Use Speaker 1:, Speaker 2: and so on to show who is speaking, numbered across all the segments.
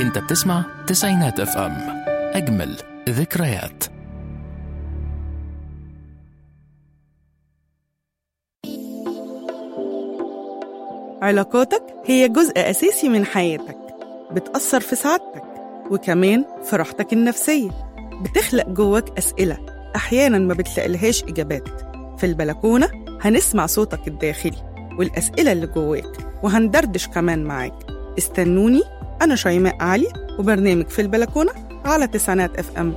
Speaker 1: انت بتسمع تسعينات اف ام اجمل ذكريات
Speaker 2: علاقاتك هي جزء أساسي من حياتك بتأثر في سعادتك وكمان في راحتك النفسية بتخلق جواك أسئلة أحيانا ما بتلاقيلهاش إجابات في البلكونة هنسمع صوتك الداخلي والأسئلة اللي جواك وهندردش كمان معاك استنوني أنا شيماء علي وبرنامج في البلكونة على تسعينات اف ام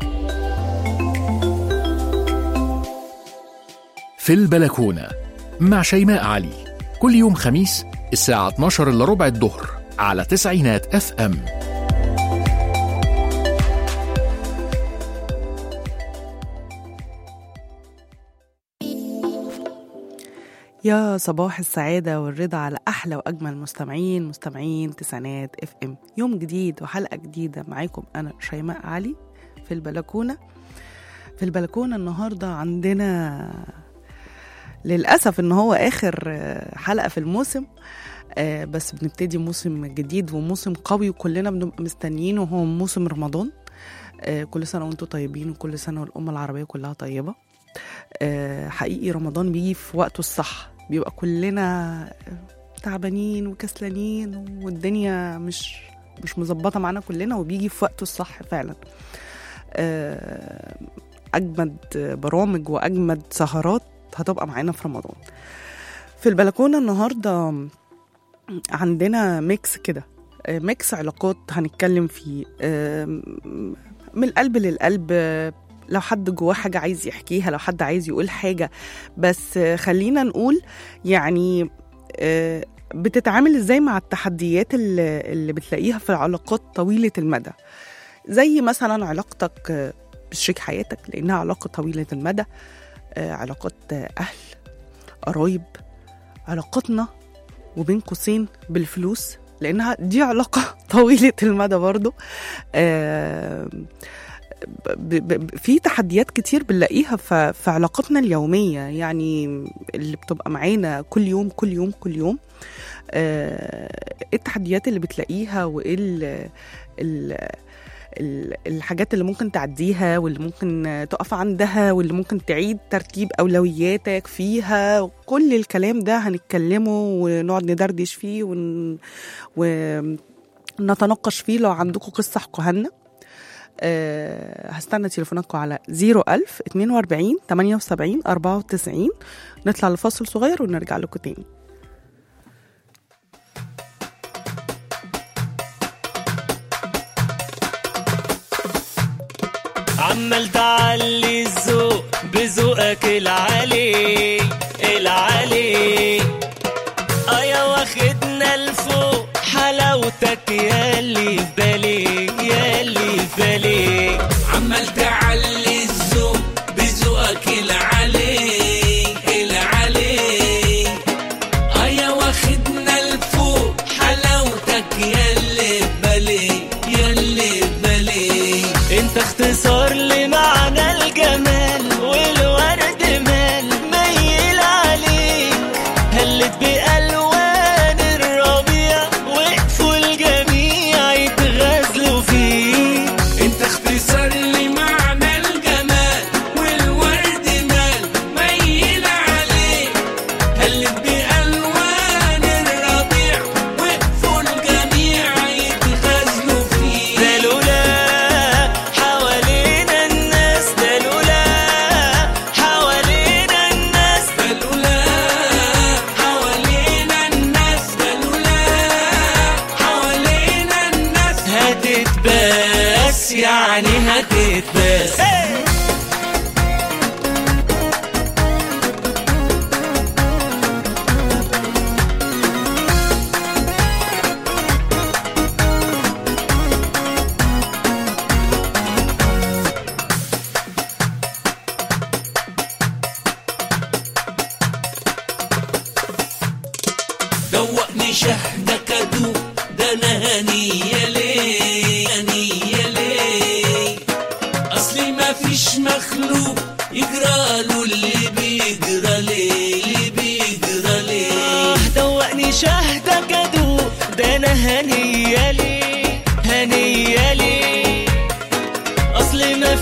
Speaker 1: في البلكونة مع شيماء علي كل يوم خميس الساعة 12 إلا ربع الظهر على تسعينات اف ام
Speaker 2: يا صباح السعادة والرضا على أحلى وأجمل مستمعين مستمعين تسعينات اف ام يوم جديد وحلقة جديدة معاكم أنا شيماء علي في البلكونة في البلكونة النهاردة عندنا للأسف إن هو آخر آه، حلقة في الموسم آه، بس بنبتدي موسم جديد وموسم قوي وكلنا بنبقى مستنيينه وهو موسم رمضان آه، كل سنة وانتم طيبين وكل سنة والأمة العربية كلها طيبة آه، حقيقي رمضان بيجي في وقته الصح بيبقى كلنا تعبانين وكسلانين والدنيا مش مش مظبطه معانا كلنا وبيجي في وقته الصح فعلا آه، اجمد برامج واجمد سهرات هتبقى معانا في رمضان في البلكونه النهارده عندنا ميكس كده آه، ميكس علاقات هنتكلم فيه آه، من القلب للقلب آه، لو حد جواه حاجة عايز يحكيها لو حد عايز يقول حاجة بس آه، خلينا نقول يعني آه، بتتعامل ازاي مع التحديات اللي, اللي بتلاقيها في العلاقات طويلة المدى زي مثلا علاقتك آه، بشريك حياتك لأنها علاقة طويلة المدى آه، علاقات آه، أهل قرايب علاقتنا وبين قوسين بالفلوس لأنها دي علاقة طويلة المدى برضو آه، ب- ب- في تحديات كتير بنلاقيها ف- في علاقتنا اليومية يعني اللي بتبقى معانا كل يوم كل يوم كل يوم آه، ايه التحديات اللي بتلاقيها وايه ال- ال- ال- الحاجات اللي ممكن تعديها واللي ممكن تقف عندها واللي ممكن تعيد ترتيب أولوياتك فيها كل الكلام ده هنتكلمه ونقعد ندردش فيه ون... ونتناقش فيه لو عندكم قصة احكوها لنا أه هستنى تليفوناتكم على 01000 42 78 94 نطلع لفاصل صغير ونرجع لكم تاني
Speaker 3: عمال تعلي الذوق بذوقك العالي العالي ايا واخدنا لفوق حلاوتك ياللي في بالي ياللي في بالي
Speaker 4: عمال تعلي الذوق بذوقك العلي العلي ايا واخدنا لفوق حلاوتك ياللي ببالي ياللي ببالي
Speaker 3: انت اختصار لمعنى الجمال والورد مال ميل عليك هلت بألوان الربيع وقفوا الجميع يتغزلوا فيك
Speaker 4: انت اختصار لمعنى الجمال والورد مال ميل عليك هلت بألوان الربيع وقفوا الجميع يتغزلوا فيه
Speaker 3: ده لولا حوالينا الناس ده لولا حوالينا الناس
Speaker 4: بلولا حوالينا الناس بلولا حوالينا الناس
Speaker 3: هتتباس يعني هتتباس
Speaker 4: دوقني شهدك ادوق ده انا هنية ليه هنية ليه اصلي ما فيش مخلوق يجرى له اللي بيجرى ليه اللي بيجرى ليه
Speaker 3: دوقني شهدك ادوق ده انا هنية لي هنية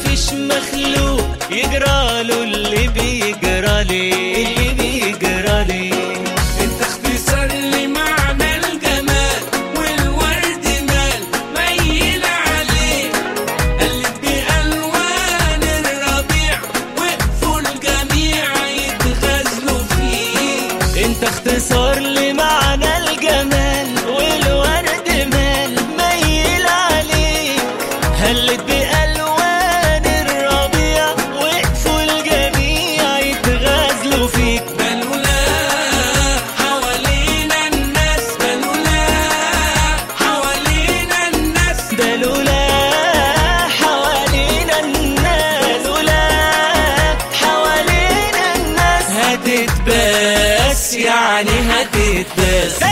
Speaker 3: مفيش مخلوق يجراله اللي بيجرالي اللي بيجرالي
Speaker 4: انت اختصار لمعنى الجمال والورد مال ميل عليه قلت بألوان الربيع وقفوا الجميع يتغزلوا فيه
Speaker 3: انت اختصار لمعنى الجمال والورد مال ميل عليك هلت بألوان الربيع وقفوا الجميع يتغازلوا فيك
Speaker 4: بلولا حوالينا الناس بلولا حوالينا الناس
Speaker 3: ده لولا حوالينا الناس لولا حوالينا الناس هتتباس يعني هتتباس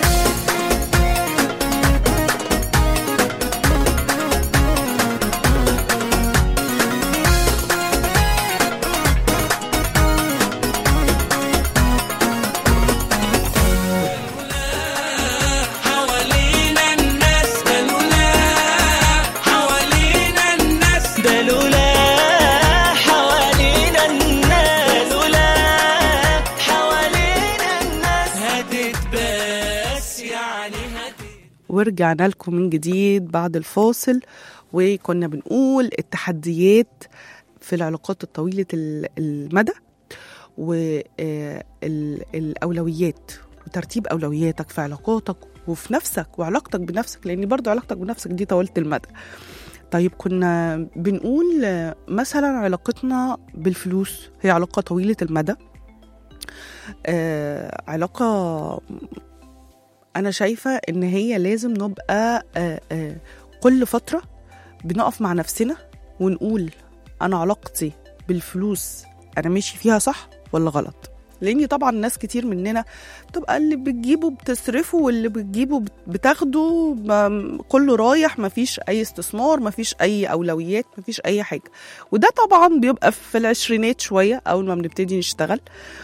Speaker 4: حوالينا الناس بلولا حوالينا الناس
Speaker 3: ده لولا حوالينا الناس لولا حوالينا الناس هتتباس يعني هتتباس
Speaker 2: ورجعنا لكم من جديد بعد الفاصل وكنا بنقول التحديات في العلاقات الطويلة ال- المدى والأولويات وترتيب أولوياتك في علاقاتك وفي نفسك وعلاقتك بنفسك لأن برضو علاقتك بنفسك دي طويلة المدى طيب كنا بنقول آه، مثلا علاقتنا بالفلوس هي علاقة طويلة المدى آه علاقة انا شايفه ان هي لازم نبقى آه، آه، كل فتره بنقف مع نفسنا ونقول انا علاقتي بالفلوس انا ماشي فيها صح ولا غلط لان طبعا ناس كتير مننا بتبقى اللي بتجيبه بتصرفه واللي بتجيبه بت- بتاخده ما- كله رايح مفيش اي استثمار مفيش اي اولويات مفيش اي حاجه وده طبعا بيبقى في العشرينات شويه اول ما بنبتدي نشتغل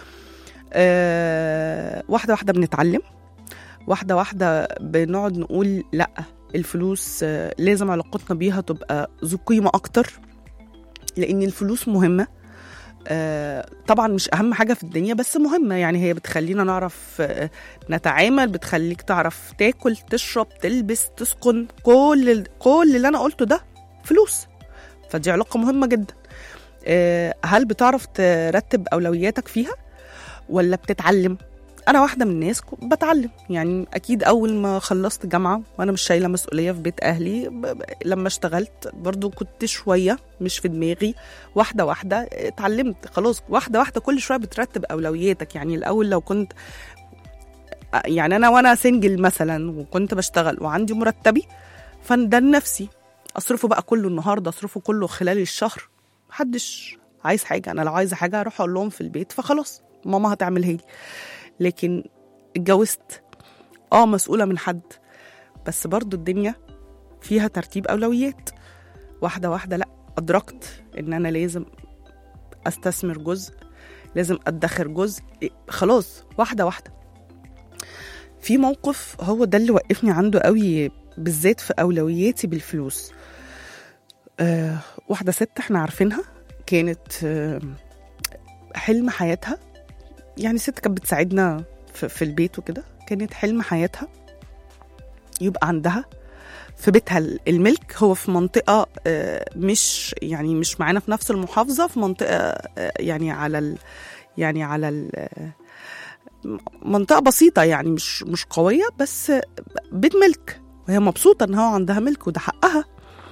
Speaker 2: آه واحده واحده بنتعلم واحدة واحدة بنقعد نقول لأ الفلوس آه، لازم علاقتنا بيها تبقى ذو قيمة أكتر لأن الفلوس مهمة آه، طبعا مش أهم حاجة في الدنيا بس مهمة يعني هي بتخلينا نعرف آه، نتعامل بتخليك تعرف تاكل تشرب تلبس تسكن كل ال- كل اللي أنا قلته ده فلوس فدي علاقة مهمة جدا آه، هل بتعرف ترتب أولوياتك فيها ولا بتتعلم انا واحده من الناس ك- بتعلم يعني اكيد اول ما خلصت جامعه وانا مش شايله مسؤوليه في بيت اهلي ب- ب- لما اشتغلت برضو كنت شويه مش في دماغي واحده واحده اتعلمت خلاص واحده واحده كل شويه بترتب اولوياتك يعني الاول لو كنت يعني انا وانا سنجل مثلا وكنت بشتغل وعندي مرتبي فده لنفسي اصرفه بقى كله النهارده اصرفه كله خلال الشهر محدش عايز حاجه انا لو عايزه حاجه اروح اقول لهم في البيت فخلاص ماما هتعملها لي لكن اتجوزت اه مسؤولة من حد بس برضو الدنيا فيها ترتيب أولويات واحدة واحدة لأ أدركت إن أنا لازم أستثمر جزء لازم أدخر جزء إيه، خلاص واحدة واحدة في موقف هو ده اللي وقفني عنده قوي بالذات في أولوياتي بالفلوس أه واحدة ست احنا عارفينها كانت آه، حلم حياتها يعني ست كانت بتساعدنا في, في البيت وكده كانت حلم حياتها يبقى عندها في بيتها الملك هو في منطقة آه، مش يعني مش معانا في نفس المحافظة في منطقة آه، يعني على ال يعني على ال آه، منطقة بسيطة يعني مش مش قوية بس بيت ملك وهي مبسوطة ان هو عندها ملك وده حقها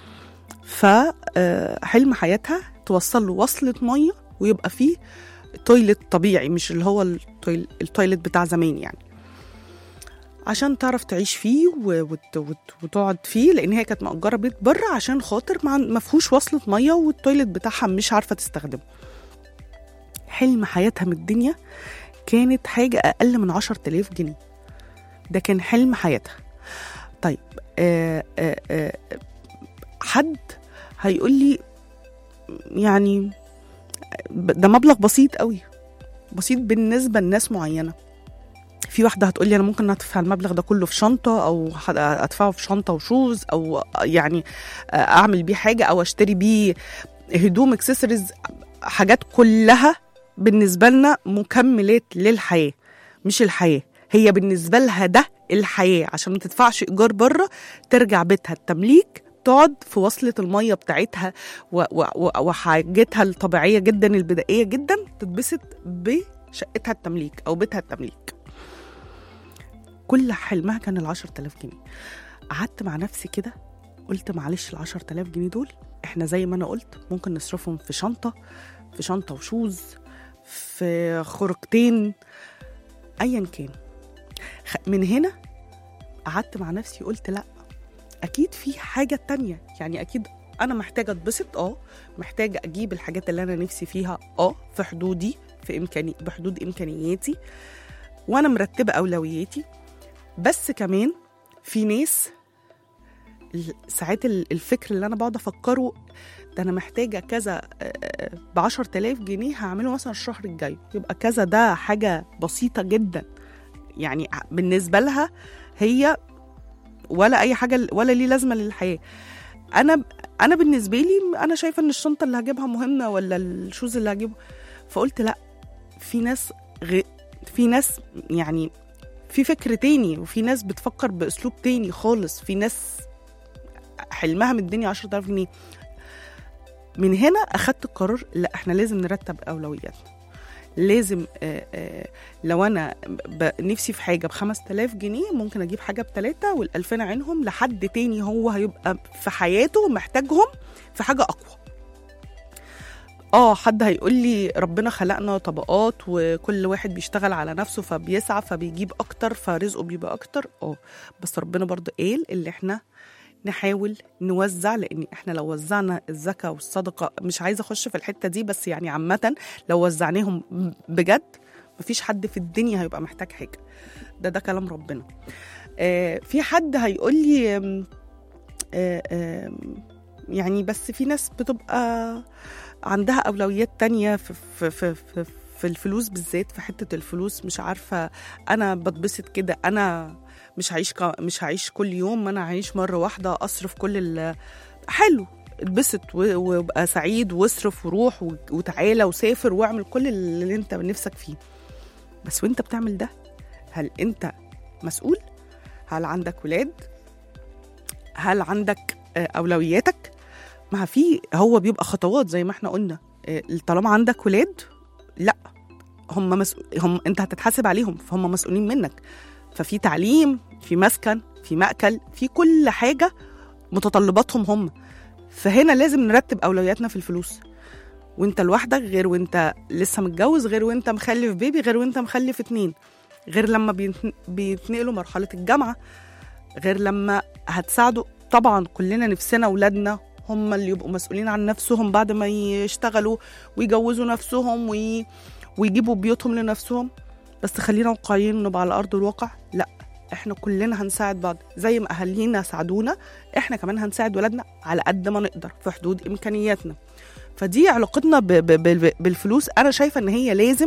Speaker 2: فحلم حياتها توصل له وصلة مية ويبقى فيه تويلت طبيعي مش اللي هو التويل- التويلت بتاع زمان يعني عشان تعرف تعيش فيه و- وت- وت- وتقعد فيه لان هي كانت مأجره بيت بره عشان خاطر ما عن- ما فيهوش وصله ميه والتويلت بتاعها مش عارفه تستخدمه حلم حياتها من الدنيا كانت حاجه اقل من 10000 جنيه ده كان حلم حياتها طيب آه آه آه حد هيقول لي يعني ده مبلغ بسيط قوي بسيط بالنسبه لناس معينه في واحده هتقول لي انا ممكن ادفع المبلغ ده كله في شنطه او ح- ادفعه في شنطه وشوز او يعني اعمل بيه حاجه او اشتري بيه هدوم اكسسوارز حاجات كلها بالنسبه لنا مكملات للحياه مش الحياه هي بالنسبه لها ده الحياه عشان ما تدفعش ايجار بره ترجع بيتها التمليك تقعد في وصلة المية بتاعتها و- و- و- وحاجتها الطبيعية جدا البدائية جدا تتبسط بشقتها التمليك أو بيتها التمليك كل حلمها كان العشر تلاف جنيه قعدت مع نفسي كده قلت معلش العشر تلاف جنيه دول احنا زي ما انا قلت ممكن نصرفهم في شنطة في شنطة وشوز في خرجتين ايا كان خ- من هنا قعدت مع نفسي قلت لا اكيد في حاجة تانية يعني اكيد انا محتاجة اتبسط اه محتاجة اجيب الحاجات اللي انا نفسي فيها اه في حدودي في امكاني بحدود امكانياتي وانا مرتبة اولوياتي بس كمان في ناس ال- ساعات ال- الفكر اللي انا بقعد افكره ده انا محتاجه كذا ب 10000 جنيه هعمله مثلا الشهر الجاي يبقى كذا ده حاجه بسيطه جدا يعني ع- بالنسبه لها هي ولا اي حاجه ولا ليه لازمه للحياه انا انا بالنسبه لي انا شايفه ان الشنطه اللي هجيبها مهمه ولا الشوز اللي هجيبه فقلت لا في ناس غ... في ناس يعني في فكر تاني وفي ناس بتفكر باسلوب تاني خالص في ناس حلمها من الدنيا 10000 جنيه من هنا اخدت القرار لا احنا لازم نرتب اولوياتنا لازم آه، آه، لو انا ب- نفسي في حاجه ب 5000 جنيه ممكن اجيب حاجه بثلاثه وال2000 عينهم لحد تاني هو هيبقى في حياته محتاجهم في حاجه اقوى اه حد هيقول لي ربنا خلقنا طبقات وكل واحد بيشتغل على نفسه فبيسعى فبيجيب اكتر فرزقه بيبقى اكتر اه بس ربنا برضه قال اللي احنا نحاول نوزع لان احنا لو وزعنا الزكاه والصدقه مش عايزه اخش في الحته دي بس يعني عامه لو وزعناهم بجد مفيش حد في الدنيا هيبقى محتاج حاجه ده ده كلام ربنا آه في حد هيقول لي آم، آه آم، يعني بس في ناس بتبقى عندها اولويات تانية في في في, في في الفلوس بالذات في حته الفلوس مش عارفه انا بتبسط كده انا مش هعيش ك- مش هعيش كل يوم انا هعيش مره واحده اصرف كل ال حلو اتبسط و- وابقى سعيد واصرف وروح و- وتعالى وسافر واعمل كل اللي انت نفسك فيه بس وانت بتعمل ده هل انت مسؤول هل عندك ولاد هل عندك آه، اولوياتك ما في هو بيبقى خطوات زي ما احنا قلنا آه، طالما عندك ولاد لا هم مسؤول هم انت هتتحاسب عليهم فهم مسؤولين منك ففي تعليم في مسكن في مأكل في كل حاجة متطلباتهم هم فهنا لازم نرتب أولوياتنا في الفلوس وانت لوحدك غير وانت لسه متجوز غير وانت مخلف بيبي غير وانت مخلف اتنين غير لما بيتن- بيتنقلوا مرحلة الجامعة غير لما هتساعدوا طبعا كلنا نفسنا ولادنا هم اللي يبقوا مسؤولين عن نفسهم بعد ما يشتغلوا ويجوزوا نفسهم وي... ويجيبوا بيوتهم لنفسهم بس خلينا واقعيين نبقى على ارض الواقع لا احنا كلنا هنساعد بعض زي ما اهالينا ساعدونا احنا كمان هنساعد ولادنا على قد ما نقدر في حدود امكانياتنا فدي علاقتنا ب ب ب بالفلوس انا شايفه ان هي لازم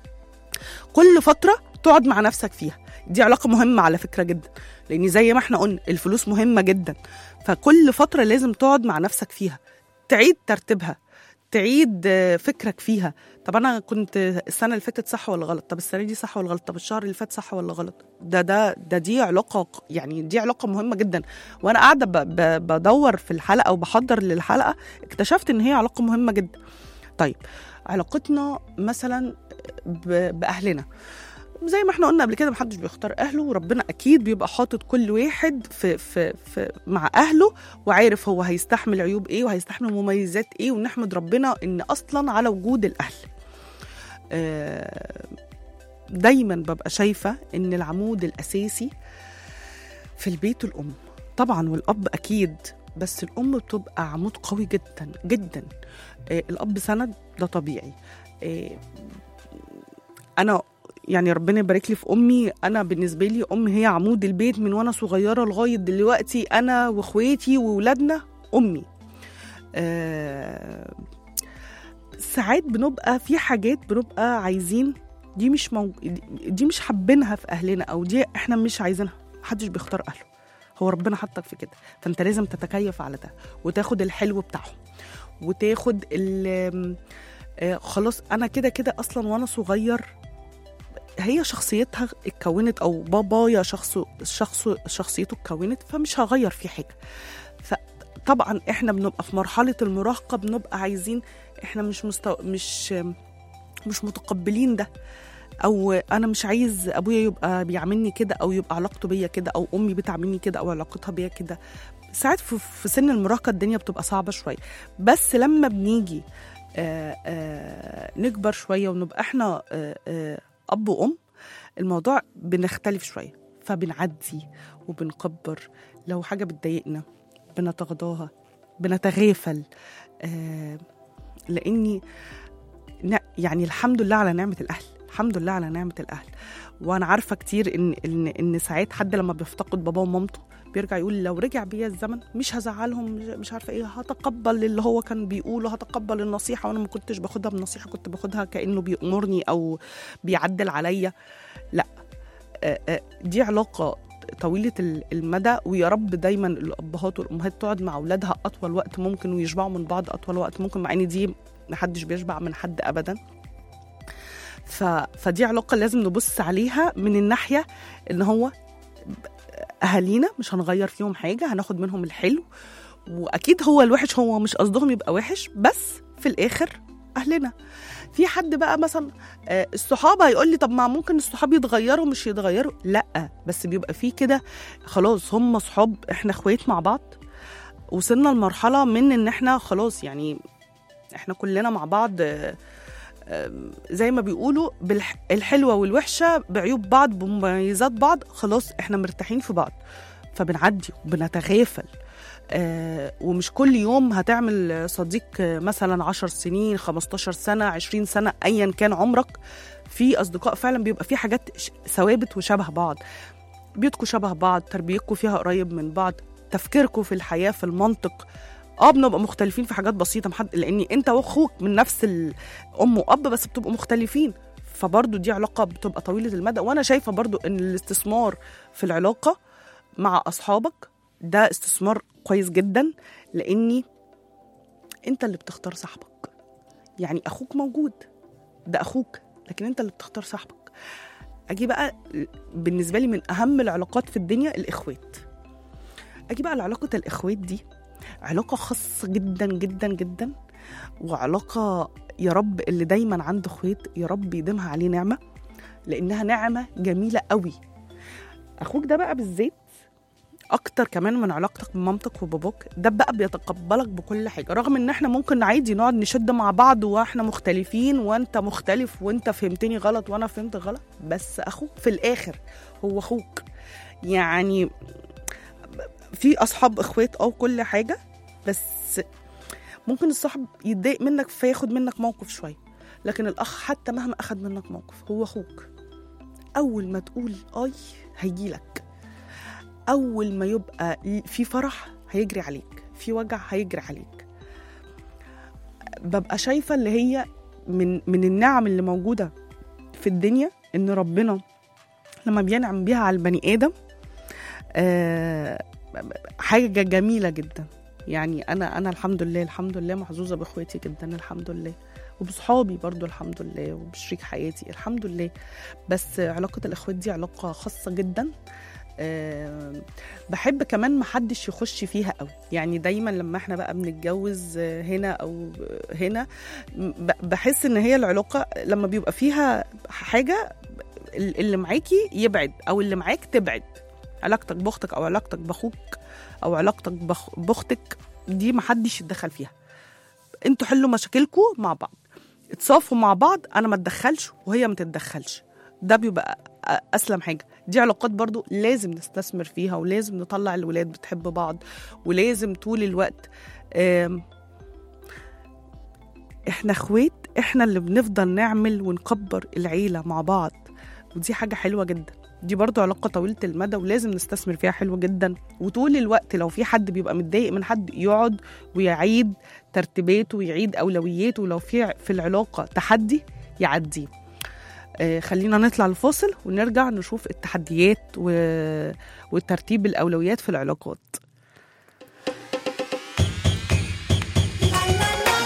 Speaker 2: كل فتره تقعد مع نفسك فيها دي علاقه مهمه على فكره جدا لان زي ما احنا قلنا الفلوس مهمه جدا فكل فتره لازم تقعد مع نفسك فيها تعيد ترتيبها تعيد آه، فكرك فيها طب انا كنت السنه اللي فاتت صح ولا غلط طب السنه دي صح ولا غلط طب الشهر اللي فات صح ولا غلط ده ده ده دي علاقه ق- يعني دي علاقه مهمه جدا وانا قاعده ب- ب- بدور في الحلقه وبحضر للحلقه اكتشفت ان هي علاقه مهمه جدا طيب علاقتنا مثلا ب- باهلنا زي ما احنا قلنا قبل كده محدش بيختار اهله وربنا اكيد بيبقى حاطط كل واحد في في في مع اهله وعارف هو هيستحمل عيوب ايه وهيستحمل مميزات ايه ونحمد ربنا ان اصلا على وجود الاهل آه، دايما ببقى شايفه ان العمود الاساسي في البيت الام طبعا والاب اكيد بس الام بتبقى عمود قوي جدا جدا آه، الاب سند ده طبيعي آه، انا يعني ربنا يبارك لي في امي انا بالنسبه لي امي هي عمود البيت من وانا صغيره لغايه دلوقتي انا واخواتي واولادنا امي آه ساعات بنبقى في حاجات بنبقى عايزين دي مش مو... دي مش حابينها في اهلنا او دي احنا مش عايزينها محدش بيختار اهله هو ربنا حطك في كده فانت لازم تتكيف على ده وتاخد الحلو بتاعهم وتاخد ال آه، خلاص انا كده كده اصلا وانا صغير هي شخصيتها اتكونت او بابايا شخصه شخصه شخصيته اتكونت فمش هغير فيه حاجه فطبعا احنا بنبقى في مرحله المراهقه بنبقى عايزين احنا مش مستو... مش مش متقبلين ده او انا مش عايز ابويا يبقى بيعاملني كده او يبقى علاقته بيا كده او امي بتعاملني كده او علاقتها بيا كده ساعات في, في سن المراهقه الدنيا بتبقى صعبه شويه بس لما بنيجي آه آه نكبر شويه ونبقى احنا آه آه اب وام الموضوع بنختلف شويه فبنعدي وبنكبر لو حاجه بتضايقنا بنتغاضاها بنتغافل آه لاني ن- يعني الحمد لله على نعمه الاهل الحمد لله على نعمه الاهل وانا عارفه كتير ان ان ان ساعات حد لما بيفتقد باباه ومامته بيرجع يقول لو رجع بيا الزمن مش هزعلهم مش- مش عارفه ايه هتقبل اللي هو كان بيقوله هتقبل النصيحه وانا ما كنتش باخدها بنصيحه كنت باخدها كانه بيأمرني او بيعدل عليا لا آه، آه، دي علاقه طويله ال- المدى ويا رب دايما الابهات والامهات تقعد مع اولادها اطول وقت ممكن ويشبعوا من بعض اطول وقت ممكن مع ان دي محدش بيشبع من حد ابدا ف... فدي علاقه لازم نبص عليها من الناحيه ان هو اهالينا مش هنغير فيهم حاجه هناخد منهم الحلو واكيد هو الوحش هو مش قصدهم يبقى وحش بس في الاخر اهلنا في حد بقى مثلا آه، الصحاب هيقول لي طب ما ممكن الصحاب يتغيروا مش يتغيروا لا بس بيبقى في كده خلاص هم صحاب احنا اخوات مع بعض وصلنا لمرحله من ان احنا خلاص يعني احنا كلنا مع بعض آه، آه، زي ما بيقولوا بالح- الحلوه والوحشه بعيوب بعض بمميزات بعض خلاص احنا مرتاحين في بعض فبنعدي وبنتغافل آه، ومش كل يوم هتعمل صديق آه، مثلا 10 سنين 15 سنه 20 سنه ايا كان عمرك في اصدقاء فعلا بيبقى في حاجات ش- ثوابت وشبه بعض بيوتكم شبه بعض تربيتكم فيها قريب من بعض تفكيركم في الحياه في المنطق اه بنبقى مختلفين في حاجات بسيطه محد لاني انت واخوك من نفس الام واب بس بتبقوا مختلفين فبرضه دي علاقه بتبقى طويله المدى وانا شايفه برضه ان الاستثمار في العلاقه مع اصحابك ده استثمار كويس جدا لاني انت اللي بتختار صاحبك يعني اخوك موجود ده اخوك لكن انت اللي بتختار صاحبك اجي بقى بالنسبه لي من اهم العلاقات في الدنيا الاخوات اجي بقى لعلاقه الاخوات دي علاقه خاصه جدا جدا جدا وعلاقه يا رب اللي دايما عنده اخوات يا رب يديمها عليه نعمه لانها نعمه جميله قوي اخوك ده بقى بالذات اكتر كمان من علاقتك بمامتك وباباك ده بقى بيتقبلك بكل حاجه رغم ان احنا ممكن عادي نقعد نشد مع بعض واحنا مختلفين وانت مختلف وانت فهمتني غلط وانا فهمت غلط بس اخوك في الاخر هو اخوك يعني في اصحاب اخوات او كل حاجه بس ممكن الصاحب يتضايق منك فياخد منك موقف شويه لكن الاخ حتى مهما اخد منك موقف هو اخوك اول ما تقول اي هيجيلك اول ما يبقى في فرح هيجري عليك في وجع هيجري عليك ببقى شايفه اللي هي من من النعم اللي موجوده في الدنيا ان ربنا لما بينعم بيها على البني ادم آه حاجه جميله جدا يعني انا انا الحمد لله الحمد لله محظوظه باخواتي جدا الحمد لله وبصحابي برضو الحمد لله وبشريك حياتي الحمد لله بس علاقه الاخوات دي علاقه خاصه جدا أه بحب كمان محدش يخش فيها قوي يعني دايما لما احنا بقى بنتجوز آه، هنا او هنا ب- بحس ان هي العلاقه لما بيبقى فيها حاجه ال- اللي معاكي يبعد او اللي معاك تبعد علاقتك باختك او علاقتك باخوك او علاقتك بخ- باختك دي محدش يتدخل فيها انتوا حلوا مشاكلكم مع بعض اتصافوا مع بعض انا ما اتدخلش وهي ما تتدخلش ده بيبقى أ- اسلم حاجه دي علاقات برضو لازم نستثمر فيها ولازم نطلع الولاد بتحب بعض ولازم طول الوقت آم، احنا اخوات احنا اللي بنفضل نعمل ونكبر العيله مع بعض ودي حاجه حلوه جدا دي برضو علاقه طويله المدى ولازم نستثمر فيها حلوه جدا وطول الوقت لو في حد بيبقى متضايق من حد يقعد ويعيد ترتيباته ويعيد اولوياته ولو في في العلاقه تحدي يعديه آه، خلينا نطلع الفاصل ونرجع نشوف التحديات و... وترتيب الأولويات في العلاقات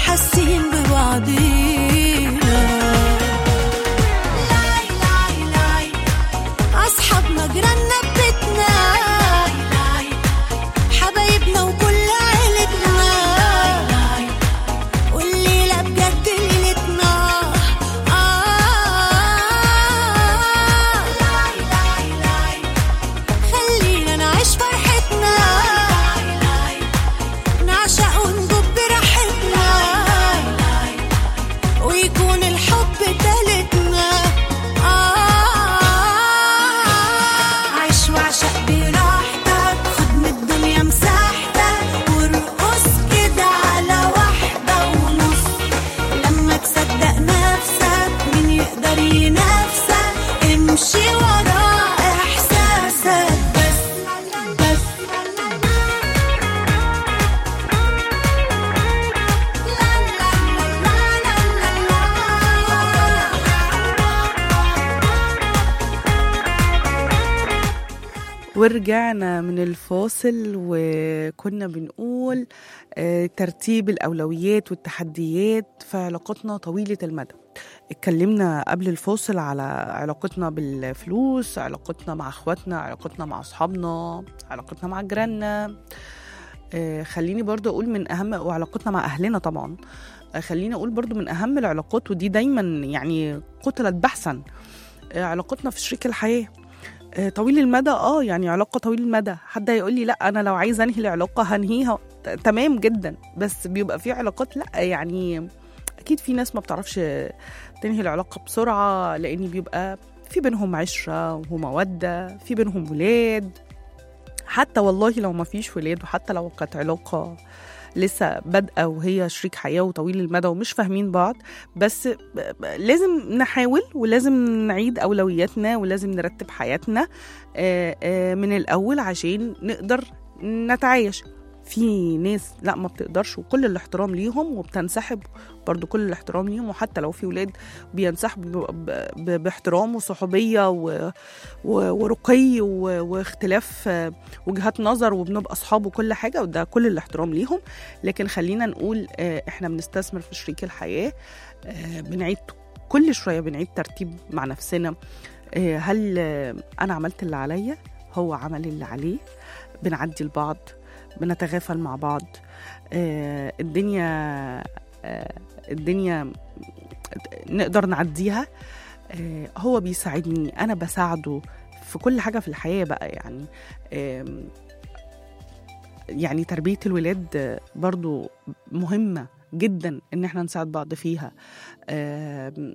Speaker 5: حاسين ببعضينا لاي لاي لاي أصحابنا جيراننا ببيتنا حبايبنا وكل عيلتنا والليلة بجد ليلتنا آه لاي لاي لاي خلينا نعيش فرحتنا نعشق ونجوب براحتنا ويكون الحب تالتنا آه عيش وعشق براحتك خد من الدنيا مساحتك وارقص كده على واحدة ونص لما تصدق نفسك مين يقدر ينافسك امشي ورا احساسك بس بس لا لا لا لا لا لا
Speaker 2: ورجعنا من الفاصل وكنا بنقول آه، ترتيب الأولويات والتحديات في علاقتنا طويلة المدى اتكلمنا قبل الفاصل على علاقتنا بالفلوس علاقتنا مع اخواتنا علاقتنا مع اصحابنا علاقتنا مع جيراننا آه، خليني برضو اقول من اهم وعلاقتنا مع اهلنا طبعا آه، خليني اقول برضو من اهم العلاقات ودي دايما يعني قتلت بحثا آه، علاقتنا في شريك الحياه آه، طويل المدى اه يعني علاقه طويل المدى حد هيقول لي لا انا لو عايز انهي العلاقه هنهيها ت- تمام جدا بس بيبقى في علاقات لا يعني اكيد في ناس ما بتعرفش تنهي العلاقه بسرعه لان بيبقى في بينهم عشره وموده في بينهم ولاد حتى والله لو ما فيش ولاد وحتى لو كانت علاقه لسه بادئه وهي شريك حياه وطويل المدى ومش فاهمين بعض بس ب- ب- لازم نحاول ولازم نعيد اولوياتنا ولازم نرتب حياتنا آه، آه، من الاول عشان نقدر نتعايش في ناس لا ما بتقدرش وكل الاحترام ليهم وبتنسحب برضو كل الاحترام ليهم وحتى لو في ولاد بينسحبوا ب- ب- باحترام وصحوبيه و- و- ورقي و- واختلاف آه، وجهات نظر وبنبقى اصحاب وكل حاجه وده كل الاحترام ليهم لكن خلينا نقول آه، احنا بنستثمر في شريك الحياه آه، بنعيد كل شويه بنعيد ترتيب مع نفسنا آه، هل آه، انا عملت اللي عليا هو عمل اللي عليه بنعدي لبعض بنتغافل مع بعض آه، الدنيا آه، الدنيا نقدر نعديها آه، هو بيساعدني انا بساعده في كل حاجه في الحياه بقى يعني آم، يعني تربيه الولاد آه، برضو مهمه جدا ان احنا نساعد بعض فيها آم،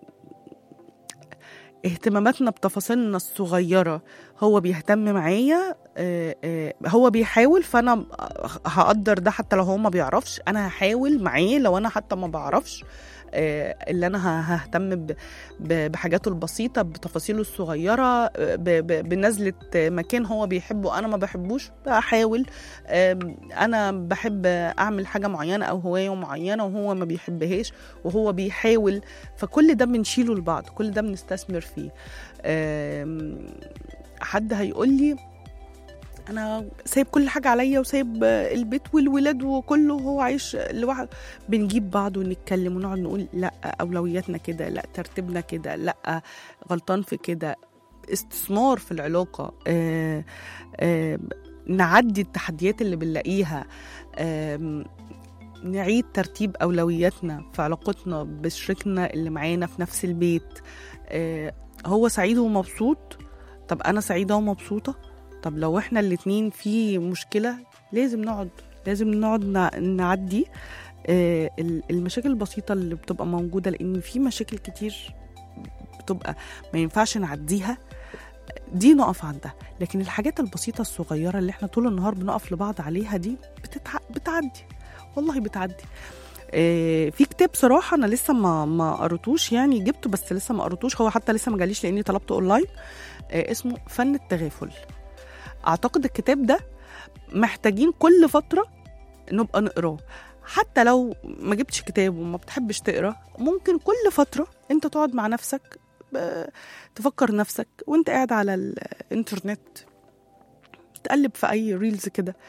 Speaker 2: اهتماماتنا بتفاصيلنا الصغيرة هو بيهتم معايا آه، آه، هو بيحاول فأنا هقدر ده حتى لو هو ما بيعرفش أنا هحاول معاه لو أنا حتى ما بعرفش آه، اللي أنا ه- ههتم ب- ب- بحاجاته البسيطة بتفاصيله الصغيرة آه، ب- ب- بنزلة مكان هو بيحبه أنا ما بحبوش بحاول آم، أنا بحب أعمل حاجة معينة أو هواية معينة وهو ما بيحبهاش وهو بيحاول فكل ده بنشيله لبعض كل ده بنستثمر فيه آم، حد هيقول لي انا سايب كل حاجه عليا وسايب آه، البيت والولاد وكله هو عايش لوحده بنجيب بعض ونتكلم ونقعد نقول لا اولوياتنا كده لا ترتيبنا كده لا غلطان في كده استثمار في العلاقه آه آه نعدي التحديات اللي بنلاقيها آم، نعيد ترتيب أولوياتنا في علاقتنا بشريكنا اللي معانا في نفس البيت آه، هو سعيد ومبسوط طب أنا سعيدة ومبسوطة طب لو احنا الاتنين في مشكلة لازم نقعد لازم نقعد نع- نعدي آه، ال- المشاكل البسيطة اللي بتبقى موجودة لأن في مشاكل كتير بتبقى ما ينفعش نعديها دي نقف عندها لكن الحاجات البسيطة الصغيرة اللي احنا طول النهار بنقف لبعض عليها دي بتتع... بتعدي والله بتعدي آه، في كتاب صراحة أنا لسه ما ما قريتوش يعني جبته بس لسه ما قريتوش هو حتى لسه ما جاليش لأني طلبته أونلاين آه، اسمه فن التغافل أعتقد الكتاب ده محتاجين كل فترة نبقى نقراه حتى لو ما جبتش كتاب وما بتحبش تقرا ممكن كل فترة انت تقعد مع نفسك ب- تفكر نفسك وانت قاعد على الانترنت تقلب في اي ريلز كده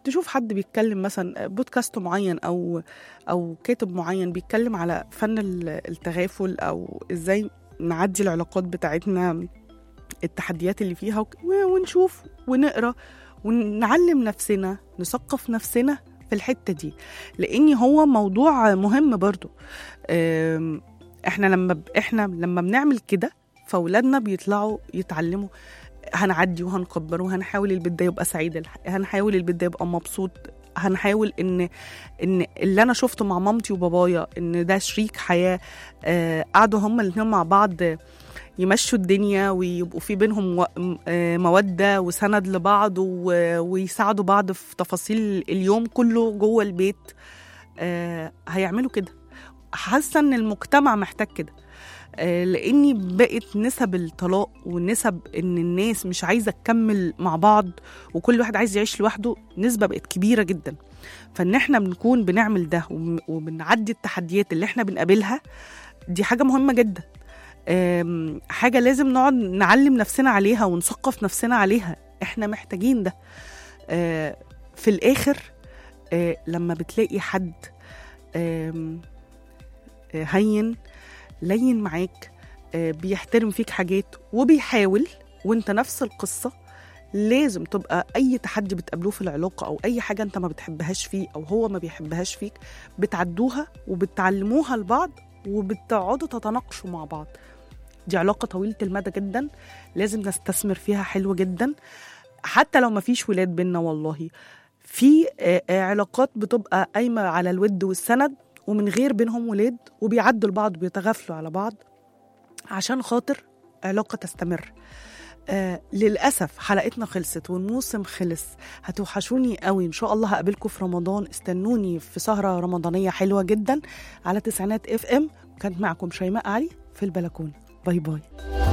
Speaker 2: تشوف حد بيتكلم مثلا بودكاست معين او او كاتب معين بيتكلم على فن ال- التغافل او ازاي نعدي العلاقات بتاعتنا التحديات اللي فيها وك- و- ونشوف ونقرا ونعلم نفسنا نثقف نفسنا في الحته دي لان هو موضوع مهم برضو أم، احنا لما ب- احنا لما بنعمل كده فاولادنا بيطلعوا يتعلموا هنعدي وهنكبر وهنحاول البيت ده يبقى سعيد الح- هنحاول البيت ده يبقى مبسوط هنحاول ان ان اللي انا شفته مع مامتي وبابايا ان ده شريك حياه آه قعدوا هما الاثنين مع بعض يمشوا الدنيا ويبقوا في بينهم و- م- آه، مودة وسند لبعض و- ويساعدوا بعض في تفاصيل اليوم كله جوه البيت آه، هيعملوا كده حاسة ان المجتمع محتاج كده آه، لاني بقت نسب الطلاق ونسب ان الناس مش عايزه تكمل مع بعض وكل واحد عايز يعيش لوحده نسبه بقت كبيره جدا فان احنا بنكون بنعمل ده وبن- وبنعدي التحديات اللي احنا بنقابلها دي حاجه مهمه جدا آم، حاجه لازم نقعد نعلم نفسنا عليها ونثقف نفسنا عليها احنا محتاجين ده آه، في الاخر آه، لما بتلاقي حد آم، آه، هين لين معاك آه، بيحترم فيك حاجات وبيحاول وانت نفس القصة لازم تبقى أي تحدي بتقابلوه في العلاقة أو أي حاجة أنت ما بتحبهاش فيه أو هو ما بيحبهاش فيك بتعدوها وبتعلموها لبعض وبتقعدوا تتناقشوا مع بعض دي علاقة طويلة المدى جدا لازم نستثمر فيها حلو جدا حتى لو ما فيش ولاد بينا والله في آه، آه، علاقات بتبقى قايمة على الود والسند ومن غير بينهم ولاد وبيعدوا لبعض بيتغافلوا على بعض عشان خاطر علاقة تستمر آه للأسف حلقتنا خلصت والموسم خلص هتوحشوني قوي إن شاء الله هقابلكم في رمضان استنوني في سهرة رمضانية حلوة جدا على تسعينات اف ام وكانت معكم شيماء علي في البلكونة باي باي